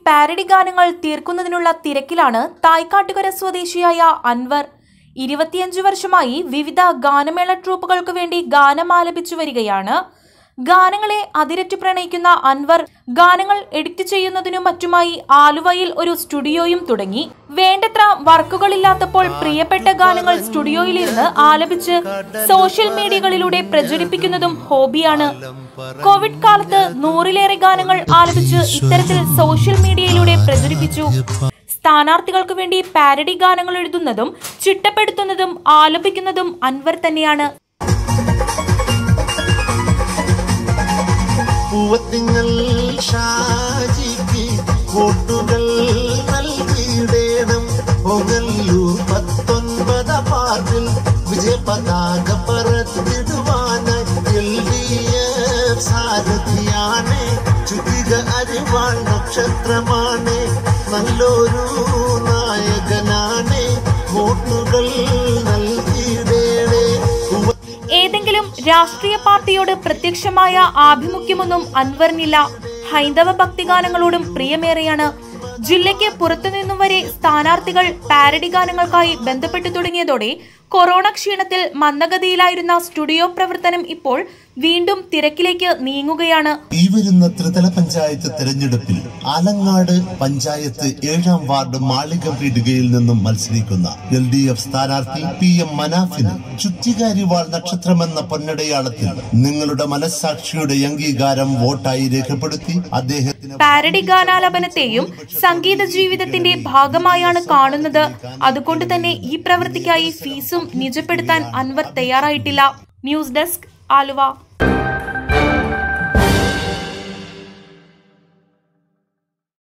parody ഗാനങ്ങൾ തീർക്കുന്നതിനുള്ള തിരക്കിലാണ് തായ്ക്കാട്ടുകര സ്വദേശിയായ അൻവർ ഇരുപത്തിയഞ്ചു വർഷമായി വിവിധ ഗാനമേള ട്രൂപ്പുകൾക്ക് വേണ്ടി ഗാനം ആലപിച്ചു വരികയാണ് ഗാനങ്ങളെ അതിരറ്റു പ്രണയിക്കുന്ന അൻവർ ഗാനങ്ങൾ എഡിറ്റ് ചെയ്യുന്നതിനും മറ്റുമായി ആലുവയിൽ ഒരു സ്റ്റുഡിയോയും തുടങ്ങി വേണ്ടത്ര വർക്കുകളില്ലാത്തപ്പോൾ പ്രിയപ്പെട്ട ഗാനങ്ങൾ സ്റ്റുഡിയോയിലിരുന്ന് ആലപിച്ച് സോഷ്യൽ മീഡിയകളിലൂടെ പ്രചരിപ്പിക്കുന്നതും ഹോബിയാണ് കോവിഡ് കാലത്ത് നൂറിലേറെ ഗാനങ്ങൾ ആലപിച്ച് ഇത്തരത്തിൽ സോഷ്യൽ മീഡിയയിലൂടെ പ്രചരിപ്പിച്ചു സ്ഥാനാർത്ഥികൾക്ക് വേണ്ടി പാരഡി ഗാനങ്ങൾ എഴുതുന്നതും ചിട്ടപ്പെടുത്തുന്നതും ആലപിക്കുന്നതും അൻവർ തന്നെയാണ് പൂവത്തിങ്ങൾ ഷാജിക്ക് വോട്ടുകൾ നൽകിയിടേണം പൊങ്ങല്ലൂർ പത്തൊൻപത് പാർട്ടിൽ വിജയ പതാക പറത്തിടുവാനായി എൽ ഡി എഫ് സാരഥിയാണ് ചുതിക അരിവാൾ നക്ഷത്രമാണ് നല്ലൊരു നായകനാണ് വോട്ടുകൾ നൽകിയിടേണേ പൂവ ഏതെങ്കിലും രാഷ്ട്രീയ പാർട്ടിയോട് പ്രത്യക്ഷമായ ആഭിമുഖ്യമൊന്നും അൻവറിനില്ല ഹൈന്ദവ ഭക്തിഗാനങ്ങളോടും പ്രിയമേറെയാണ് ജില്ലയ്ക്ക് പുറത്തുനിന്നും വരെ സ്ഥാനാർത്ഥികൾ പാരഡി ഗാനങ്ങൾക്കായി ബന്ധപ്പെട്ടു തുടങ്ങിയതോടെ കൊറോണ ക്ഷീണത്തിൽ മന്ദഗതിയിലായിരുന്ന സ്റ്റുഡിയോ പ്രവർത്തനം ഇപ്പോൾ വീണ്ടും തിരക്കിലേക്ക് നീങ്ങുകയാണ് ഈ വരുന്ന ത്രിതല പഞ്ചായത്ത് തെരഞ്ഞെടുപ്പിൽ ആലങ്ങാട് പഞ്ചായത്ത് ഏഴാം വാർഡ് മാളിക പീടികയിൽ നിന്നും മത്സരിക്കുന്ന എൽ ഡി എഫ് സ്ഥാനാർത്ഥി പി എം മനാഫിന് ചുറ്റികാരിവാൾ നക്ഷത്രമെന്ന പൊന്നടയാളത്തിൽ നിങ്ങളുടെ മനസ്സാക്ഷിയുടെ അംഗീകാരം വോട്ടായി രേഖപ്പെടുത്തി അദ്ദേഹത്തിന് പാരഡി ഗാനാലാപനത്തെയും സംഗീത ജീവിതത്തിന്റെ ഭാഗമായാണ് കാണുന്നത് അതുകൊണ്ട് തന്നെ ഈ പ്രവൃത്തിക്കായി ഫീസും നിജപ്പെടുത്താൻ അൻവർ തയ്യാറായിട്ടില്ല ന്യൂസ് ഡെസ്ക് ആലുവ